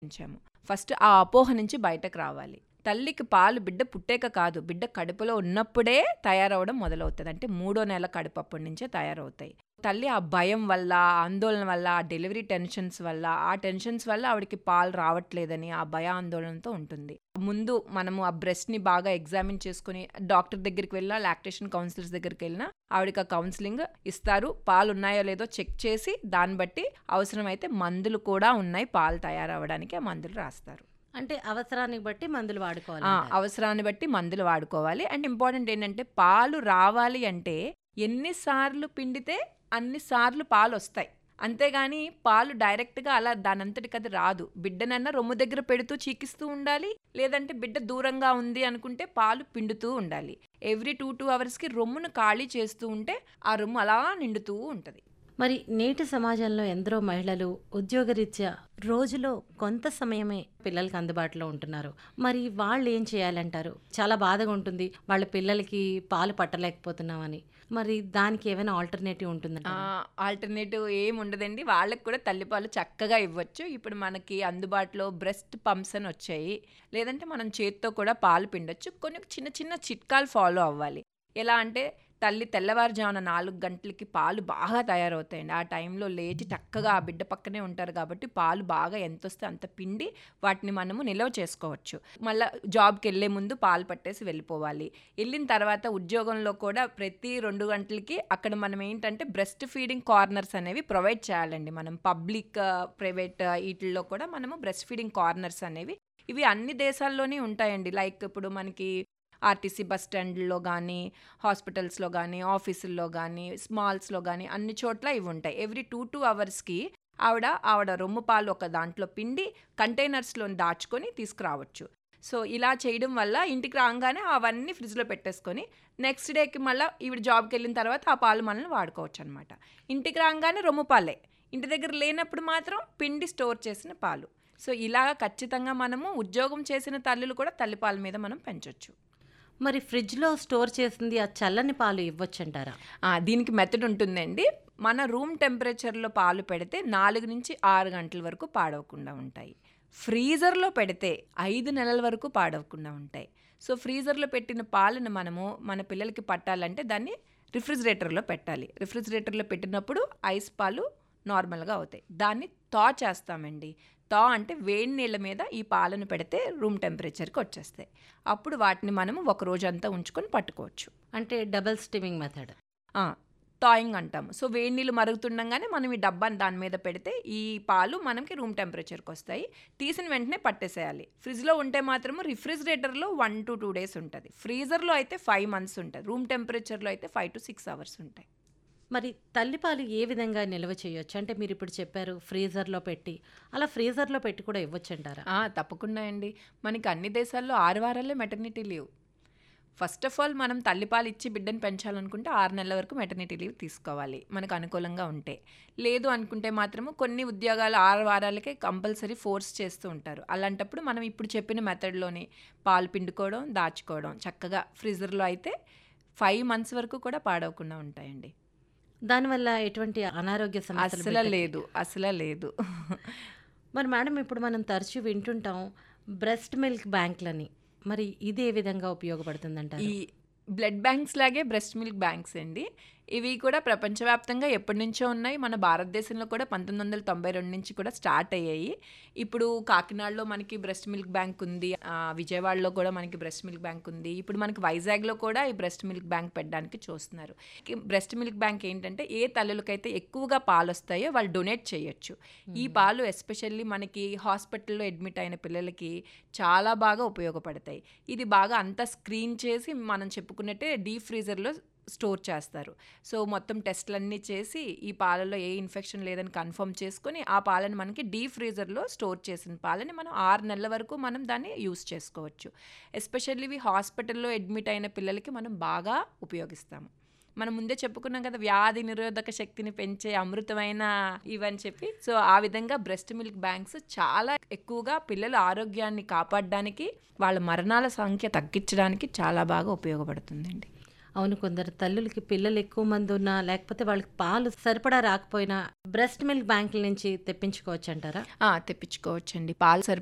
ఉంచాము ఫస్ట్ ఆ అపోహ నుంచి బయటకు రావాలి తల్లికి పాలు బిడ్డ పుట్టాక కాదు బిడ్డ కడుపులో ఉన్నప్పుడే తయారవడం మొదలవుతుంది అంటే మూడో నెల కడుపు అప్పటి నుంచే తయారవుతాయి తల్లి ఆ భయం వల్ల ఆ ఆందోళన వల్ల ఆ డెలివరీ టెన్షన్స్ వల్ల ఆ టెన్షన్స్ వల్ల ఆవిడకి పాలు రావట్లేదని ఆ భయ ఆందోళనతో ఉంటుంది ముందు మనము ఆ బ్రెస్ట్ని బాగా ఎగ్జామిన్ చేసుకుని డాక్టర్ దగ్గరికి వెళ్ళినా లాక్టేషన్ కౌన్సిలర్స్ దగ్గరికి వెళ్ళినా ఆవిడకి ఆ కౌన్సిలింగ్ ఇస్తారు పాలు ఉన్నాయో లేదో చెక్ చేసి దాన్ని బట్టి అవసరమైతే మందులు కూడా ఉన్నాయి పాలు తయారవడానికి ఆ మందులు రాస్తారు అంటే అవసరానికి బట్టి మందులు వాడుకోవాలి ఆ, అంటారు. అవసరాన్ని బట్టి మందులు వాడుకోవాలి అండ్ ఇంపార్టెంట్ ఏంటంటే పాలు రావాలి అంటే ఎన్నిసార్లు పిండితే అన్నిసార్లు పాలు వస్తాయి అంతేగాని పాలు డైరెక్ట్గా అలా దానంతటికి అది రాదు బిడ్డనన్నా రొమ్ము దగ్గర పెడుతూ చీకిస్తూ ఉండాలి లేదంటే బిడ్డ దూరంగా ఉంది అనుకుంటే పాలు పిండుతూ ఉండాలి ఎవ్రీ టూ టూ అవర్స్కి రొమ్మును ఖాళీ చేస్తూ ఉంటే ఆ రొమ్ము అలా నిండుతూ ఉంటుంది మరి నేటి సమాజంలో ఎందరో మహిళలు ఉద్యోగరీత్యా రోజులో కొంత సమయమే పిల్లలకి అందుబాటులో ఉంటున్నారు మరి వాళ్ళు ఏం చేయాలంటారు చాలా బాధగా ఉంటుంది వాళ్ళ పిల్లలకి పాలు పట్టలేకపోతున్నామని మరి దానికి ఏమైనా ఆల్టర్నేటివ్ ఉంటుందంట ఆల్టర్నేటివ్ ఏం ఉండదండి వాళ్ళకి కూడా తల్లిపాలు చక్కగా ఇవ్వచ్చు ఇప్పుడు మనకి అందుబాటులో బ్రెస్ట్ పంప్స్ అని వచ్చాయి లేదంటే మనం చేత్తో కూడా పాలు పిండొచ్చు కొన్ని చిన్న చిన్న చిట్కాలు ఫాలో అవ్వాలి ఎలా అంటే తల్లి తెల్లవారుజామున నాలుగు గంటలకి పాలు బాగా తయారవుతాయండి ఆ టైంలో లేచి చక్కగా ఆ బిడ్డ పక్కనే ఉంటారు కాబట్టి పాలు బాగా ఎంత వస్తే అంత పిండి వాటిని మనము నిల్వ చేసుకోవచ్చు మళ్ళీ జాబ్కి వెళ్ళే ముందు పాలు పట్టేసి వెళ్ళిపోవాలి వెళ్ళిన తర్వాత ఉద్యోగంలో కూడా ప్రతి రెండు గంటలకి అక్కడ మనం ఏంటంటే బ్రెస్ట్ ఫీడింగ్ కార్నర్స్ అనేవి ప్రొవైడ్ చేయాలండి మనం పబ్లిక్ ప్రైవేట్ వీటిల్లో కూడా మనము బ్రెస్ట్ ఫీడింగ్ కార్నర్స్ అనేవి ఇవి అన్ని దేశాల్లోనే ఉంటాయండి లైక్ ఇప్పుడు మనకి ఆర్టీసీ బస్ స్టాండ్లో కానీ హాస్పిటల్స్లో కానీ ఆఫీసుల్లో కానీ స్మాల్స్లో కానీ అన్ని చోట్ల ఇవి ఉంటాయి ఎవ్రీ టూ టూ అవర్స్కి ఆవిడ ఆవిడ రొమ్ము పాలు ఒక దాంట్లో పిండి కంటైనర్స్లో దాచుకొని తీసుకురావచ్చు సో ఇలా చేయడం వల్ల ఇంటికి రాగానే అవన్నీ ఫ్రిడ్జ్లో పెట్టేసుకొని నెక్స్ట్ డేకి మళ్ళీ ఈవిడ జాబ్కి వెళ్ళిన తర్వాత ఆ పాలు మనల్ని వాడుకోవచ్చు అనమాట ఇంటికి రాగానే రొమ్ము పాలే ఇంటి దగ్గర లేనప్పుడు మాత్రం పిండి స్టోర్ చేసిన పాలు సో ఇలా ఖచ్చితంగా మనము ఉద్యోగం చేసిన తల్లులు కూడా తల్లిపాల మీద మనం పెంచవచ్చు మరి ఫ్రిడ్జ్లో స్టోర్ చేసింది ఆ చల్లని పాలు ఇవ్వచ్చంటారా ఆ, దీనికి మెథడ్ ఉంటుందండి మన రూమ్ టెంపరేచర్లో పాలు పెడితే నాలుగు నుంచి ఆరు గంటల వరకు పాడవకుండా ఉంటాయి ఫ్రీజర్లో పెడితే ఐదు నెలల వరకు పాడవకుండా ఉంటాయి సో ఫ్రీజర్లో పెట్టిన పాలను మనము మన పిల్లలకి పట్టాలంటే దాన్ని రిఫ్రిజిరేటర్లో పెట్టాలి రిఫ్రిజిరేటర్లో పెట్టినప్పుడు ఐస్ పాలు నార్మల్గా అవుతాయి దాన్ని తా చేస్తామండి తా అంటే వేడి నీళ్ళ మీద ఈ పాలను పెడితే రూమ్ టెంపరేచర్కి వచ్చేస్తాయి అప్పుడు వాటిని మనము ఒక రోజంతా ఉంచుకొని పట్టుకోవచ్చు అంటే డబల్ స్టీమింగ్ మెథడ్ ఆ, తాయింగ్ అంటాము సో వేడి నీళ్ళు మరుగుతుండగానే మనం ఈ డబ్బాని దాని మీద పెడితే ఈ పాలు మనకి రూమ్ టెంపరేచర్కి వస్తాయి తీసిన వెంటనే పట్టేసేయాలి ఫ్రిడ్జ్లో ఉంటే మాత్రము రిఫ్రిజిరేటర్లో వన్ టు టూ డేస్ ఉంటుంది ఫ్రీజర్లో అయితే ఫైవ్ మంత్స్ ఉంటుంది రూమ్ టెంపరేచర్లో అయితే ఫైవ్ టు సిక్స్ అవర్స్ ఉంటాయి మరి తల్లిపాలు ఏ విధంగా నిల్వ చేయొచ్చు అంటే మీరు ఇప్పుడు చెప్పారు ఫ్రీజర్లో పెట్టి అలా ఫ్రీజర్లో పెట్టి కూడా ఇవ్వచ్చంటారా ఆ, తప్పకుండా అండి మనకి అన్ని దేశాల్లో ఆరు వారాలే maternity leave first of all మనం తల్లిపాలు ఇచ్చి బిడ్డను పెంచాలనుకుంటే ఆరు నెలల వరకు మెటర్నిటీ లీవ్ తీసుకోవాలి మనకు అనుకూలంగా ఉంటే లేదు అనుకుంటే మాత్రము కొన్ని ఉద్యోగాలు ఆరు వారాలకే కంపల్సరీ ఫోర్స్ చేస్తూ ఉంటారు అలాంటప్పుడు మనం ఇప్పుడు చెప్పిన మెథడ్లోనే పాలు పిండుకోవడం దాచుకోవడం చక్కగా ఫ్రీజర్లో అయితే ఫైవ్ మంత్స్ వరకు కూడా పాడవకుండా ఉంటాయండి దానివల్ల ఎటువంటి అనారోగ్య సమస్యలు అసలు బిడ్డకి- లేదు అసలు లేదు మరి మేడం ఇప్పుడు మనం తరచూ వింటుంటాం బ్రెస్ట్ మిల్క్ బ్యాంక్లని మరి ఇది ఏ విధంగా ఉపయోగపడుతుందంటారు ఈ బ్లడ్ బ్యాంక్స్ లాగే బ్రెస్ట్ మిల్క్ బ్యాంక్స్ అండి ఇవి కూడా ప్రపంచవ్యాప్తంగా ఎప్పటి నుంచో ఉన్నాయి మన భారతదేశంలో కూడా పంతొమ్మిది వందల తొంభై రెండు నుంచి కూడా స్టార్ట్ అయ్యాయి ఇప్పుడు కాకినాడలో మనకి బ్రెస్ట్ మిల్క్ బ్యాంక్ ఉంది ఆ, విజయవాడలో కూడా మనకి బ్రెస్ట్ మిల్క్ బ్యాంక్ ఉంది ఇప్పుడు మనకి వైజాగ్లో కూడా ఈ బ్రెస్ట్ మిల్క్ బ్యాంక్ పెట్టడానికి చూస్తున్నారు ఈ బ్రెస్ట్ మిల్క్ బ్యాంక్ ఏంటంటే ఏ తల్లులకైతే ఎక్కువగా పాలు వస్తాయో వాళ్ళు డొనేట్ చేయొచ్చు ఈ పాలు ఎస్పెషల్లీ మనకి హాస్పిటల్లో అడ్మిట్ అయిన పిల్లలకి చాలా బాగా ఉపయోగపడతాయి ఇది బాగా అంతా స్క్రీన్ చేసి మనం చెప్పుకున్నట్టే డీప్ ఫ్రీజర్లో స్టోర్ చేస్తారు సో మొత్తం టెస్ట్లన్నీ చేసి ఈ పాలలో ఏ ఇన్ఫెక్షన్ లేదని కన్ఫర్మ్ చేసుకొని ఆ పాలను మనకి డీప్ ఫ్రీజర్లో స్టోర్ చేసిన పాలని మనం ఆరు నెలల వరకు మనం దాన్ని యూస్ చేసుకోవచ్చు ఎస్పెషల్లీ ఇవి హాస్పిటల్లో అడ్మిట్ అయిన పిల్లలకి మనం బాగా ఉపయోగిస్తాము మనం ముందే చెప్పుకున్నాం కదా వ్యాధి నిరోధక శక్తిని పెంచే అమృతమైన ఇవని చెప్పి సో ఆ విధంగా బ్రెస్ట్ మిల్క్ బ్యాంక్స్ చాలా ఎక్కువగా పిల్లల ఆరోగ్యాన్ని కాపాడడానికి వాళ్ళ మరణాల సంఖ్య తగ్గించడానికి చాలా బాగా ఉపయోగపడుతుందండి అవును కొందరు తల్లులకి పిల్లలు ఎక్కువ మంది ఉన్నా లేకపోతే వాళ్ళకి పాలు సరిపడా రాకపోయినా బ్రెస్ట్ మిల్క్ బ్యాంకుల నుంచి తెప్పించుకోవచ్చు అంటారా ఆ! తెప్పించుకోవచ్చండి. పాలు